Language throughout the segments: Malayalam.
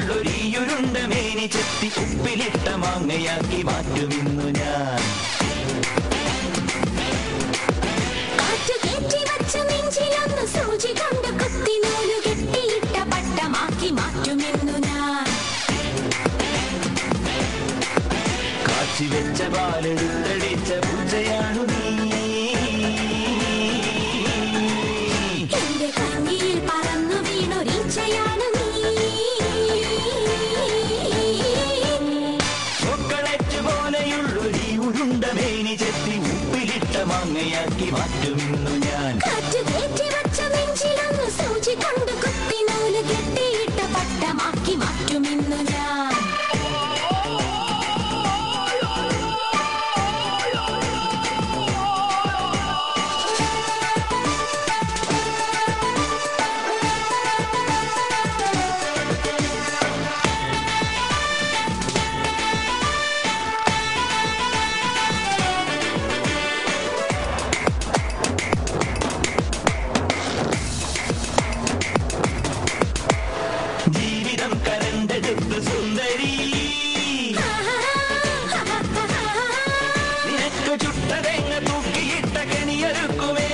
പോലെയുള്ളൊരീയുരുണ്ട മേനി ചെത്തി ഉപ്പിലിട്ട മാങ്ങയാക്കി മാറ്റുമിന്നു ഞാൻ കാറ്റുകേറ്റി വച്ച നെഞ്ചിലൊന്ന് സൂചി കൊണ്ട് കുത്തി നൂല് കെട്ടിയിട്ട പട്ടമാക്കി മാറ്റുമെന്നു ഞാൻ കാച്ചി വെച്ച പാലെടുത്തടിച്ച പൂച്ചയാണു നീ എന്റെ കണ്ണിയിൽ പറന്നു വീണൊരീച്ചയാണ് നീ ചോക്കളറ്റ് പോലെയുള്ളൊരീ ഉരുണ്ട മേനി ചെത്തി ഉപ്പിലിട്ട മാങ്ങയാക്കി മാറ്റുമിന്നു ഞാൻ കാറ്റുകേറ്റി വച്ച നെഞ്ചിലൊന്ന് സൂചി കൊണ്ട് കുത്തി നൂല് കെട്ടിയിട്ട പട്ടമാക്കി മാറ്റുമെന്നു ഞാൻ ജീവിതം കരണ്ടെടുത്ത് സുന്ദരി നിനക്ക് ചുട്ടതെങ്ങ തൂക്കിയിട്ട കെണിയൊരുക്കുമേ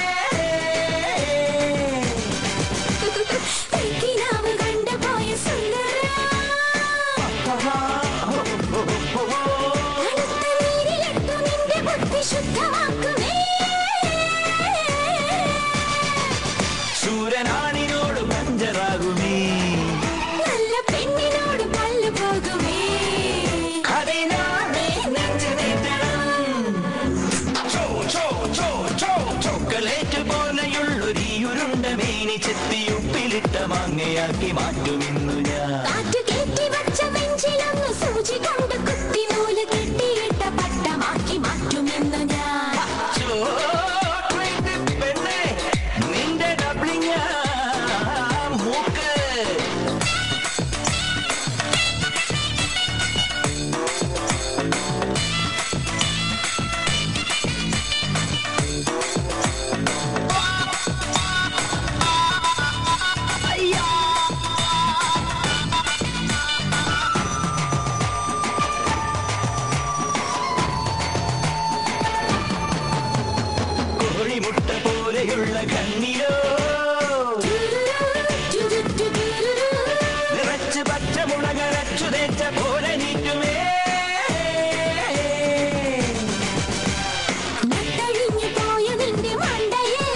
തെക്കിനാവ് കണ്ടുപോയ സുന്ദരാ അടുത്ത നീരിലിട്ടു നിന്റെ ബുദ്ധി ശുദ്ധമാക്കുമേ ശൂരനാണിനോട് പഞ്ചറാകുമേ നല്ല പെണ്ണിനോട് പല്ലു പോകുമേ അതിനാണേ നെഞ്ചു നീട്ടണം. ചോ, ചോ, ചോ, ചോ, ചോക്കളേറ്റ് പോലെയുള്ളൊരീ ഉരുണ്ട മേനി ചെത്തി ഉപ്പിലിട്ട മാങ്ങയാക്കി മാറ്റുമിന്നു ഞാൻ കാറ്റു കയറ്റി വച്ച നെഞ്ചിലൊന്ന് സൂചി കൊണ്ട് കുത്തി നൂല് കെട്ടിയിട്ട പട്ടമാക്കി മാറ്റുമെന്ന് ഞാൻ ചോക്ലേറ്റ് പെണ്ണേ, നിന്റെ ഡബ്ലിങ്ങ മൂക്ക് കോഴിമുട്ട പോലെയുള്ള കണ്ണിലോ നിറച്ച് പച്ചമുളകരച്ചു തേച്ച പോലെ നീറ്റുമേ നട്ടഴിഞ്ഞു പോയ നിന്റെ മണ്ടയിൽ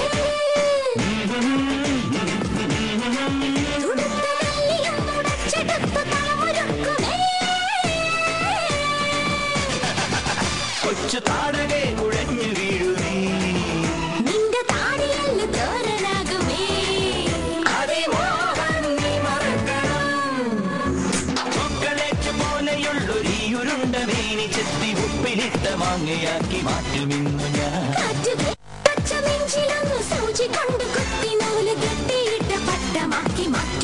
തുടുത്ത നെല്ലിയും തുടച്ചെടുത്ത് തലമുരുക്കുമേ കൊച്ചു താടകെ കുഴഞ്ഞു വീഴുമേ നിന്റെ താടിയല്ല തോരനാകുമേ അതിമോഹം നീ മറക്കണം ചോക്കളേറ്റ് പോലെയുള്ളൊരീ ഉരുണ്ട മേനി ചെത്തി ഉപ്പിലിട്ട മാങ്ങയാക്കി മാറ്റുമിന്നു ഞാൻ കാറ്റ് പച്ച നെഞ്ചിലൊന്ന് സൂചി കൊണ്ട് കുത്തി നൂല് കെട്ടിയിട്ട പട്ടമാക്കി മാറ്റി